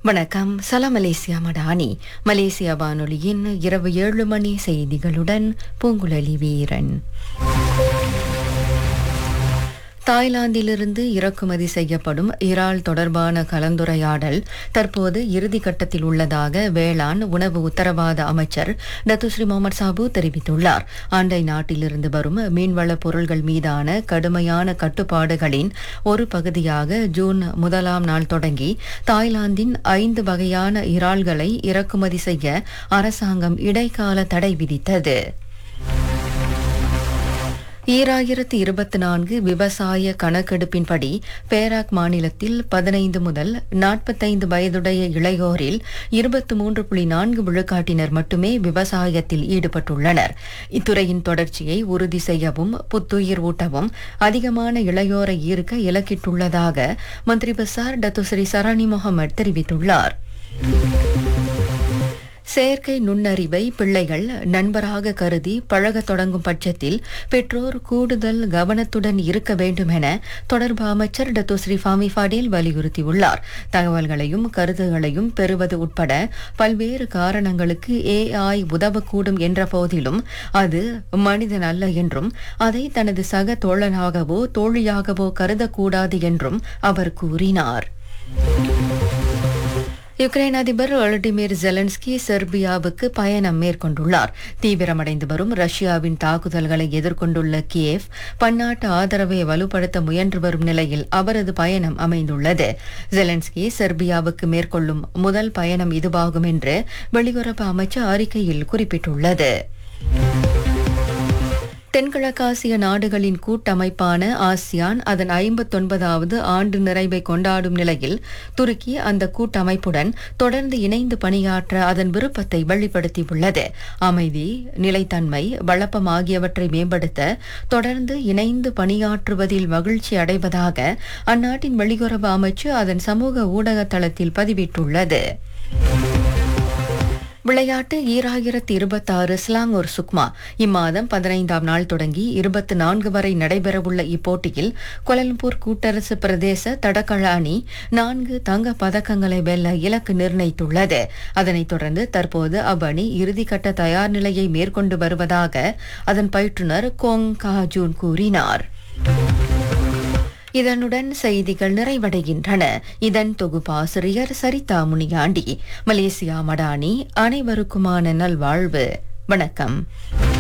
வணக்கம் சலாம் Malaysia Madani Malaysia வானொலியின் இரவு ஏழு மணி செய்திகளுடன் பூங்குழலி வீரன் தாய்லாந்திலிருந்து இறக்குமதி செய்யப்படும் இறால் தொடர்பான கலந்துரையாடல் தற்போது இறுதி கட்டத்தில் உள்ளதாக வேளாண் உணவு உத்தரவாத அமைச்சர் டத்துஸ்ரீ முகமது சாபு தெரிவித்துள்ளார் அண்டை நாட்டிலிருந்து வரும் மீன்வள பொருள்கள் மீதான கடுமையான கட்டுப்பாடுகளின் ஒரு பகுதியாக ஜூன் முதலாம் நாள் தொடங்கி தாய்லாந்தின் ஐந்து வகையான இறால்களை இறக்குமதி செய்ய அரசாங்கம் இடைக்கால தடை விதித்தது ஈராயிரத்து இருபத்தி நான்கு விவசாய கணக்கெடுப்பின்படி பேராக் மாநிலத்தில் பதினைந்து முதல் நாற்பத்தைந்து வயதுடைய இளையோரில் இருபத்தி மூன்று புள்ளி நான்கு விழுக்காட்டினர் மட்டுமே விவசாயத்தில் ஈடுபட்டுள்ளனர் இத்துறையின் தொடர்ச்சியை உறுதி செய்யவும் புத்துயிர் ஊட்டவும் அதிகமான இளையோரை ஈர்க்க இலக்கிட்டுள்ளதாக மந்திரி பசார் டத்துஸ்ரீ சரானி முகமது தெரிவித்துள்ளார் செயற்கை நுண்ணறிவை பிள்ளைகள் நண்பராக கருதி பழகத் தொடங்கும் பட்சத்தில் பெற்றோர் கூடுதல் கவனத்துடன் இருக்க வேண்டும் என தொடர்பு அமைச்சர் டத்தோஸ்ரீ ஃபாமி ஃபாடேல் வலியுறுத்தியுள்ளார் தகவல்களையும் கருத்துகளையும் பெறுவது உட்பட பல்வேறு காரணங்களுக்கு ஏஐ உதவக்கூடும் என்ற போதிலும் அது மனிதன் அல்ல என்றும் அதை தனது சக தோழனாகவோ தோழியாகவோ கருதக்கூடாது என்றும் அவர் கூறினார் யுக்ரைன் அதிபர் ஒலடிமிர் ஜெலன்ஸ்கி செர்பியாவுக்கு பயணம் மேற்கொண்டுள்ளார் தீவிரமடைந்து வரும் ரஷ்யாவின் தாக்குதல்களை எதிர்கொண்டுள்ள கியேவ் பன்னாட்டு ஆதரவை வலுப்படுத்த முயன்று வரும் நிலையில் அவரது பயணம் அமைந்துள்ளது ஜெலன்ஸ்கி செர்பியாவுக்கு மேற்கொள்ளும் முதல் பயணம் இதுவாகும் என்று வெளியுறவு அமைச்சர் அறிக்கையில் குறிப்பிட்டுள்ளது தென்கிழக்காசிய நாடுகளின் கூட்டமைப்பான ஆசியான் அதன் ஐம்பத்தொன்பதாவது ஆண்டு நிறைவை கொண்டாடும் நிலையில் துருக்கி அந்த கூட்டமைப்புடன் தொடர்ந்து இணைந்து பணியாற்ற அதன் விருப்பத்தை வெளிப்படுத்தியுள்ளது அமைதி நிலைத்தன்மை வளப்பம் ஆகியவற்றை மேம்படுத்த தொடர்ந்து இணைந்து பணியாற்றுவதில் மகிழ்ச்சி அடைவதாக அந்நாட்டின் வெளியுறவு அமைச்சு அதன் சமூக ஊடக தளத்தில் பதிவிட்டுள்ளது விளையாட்டு ஈராயிரத்தி இருபத்தாறு ஸ்லாங்கூர் சுக்மா இம்மாதம் பதினைந்தாம் நாள் தொடங்கி இருபத்தி நான்கு வரை நடைபெறவுள்ள இப்போட்டியில் கொலம்பூர் கூட்டரசு பிரதேச தடகள அணி நான்கு தங்க பதக்கங்களை வெல்ல இலக்கு நிர்ணயித்துள்ளது அதனைத் தொடர்ந்து தற்போது அவ்வணி இறுதிக்கட்ட தயார் நிலையை மேற்கொண்டு வருவதாக அதன் பயிற்றுநர் கோங் காஜூன் கூறினார் இதனுடன் செய்திகள் நிறைவடைகின்றன இதன் தொகுப்பாசிரியர் சரிதா முனியாண்டி மலேசியா மடானி அனைவருக்குமான நல்வாழ்வு வணக்கம்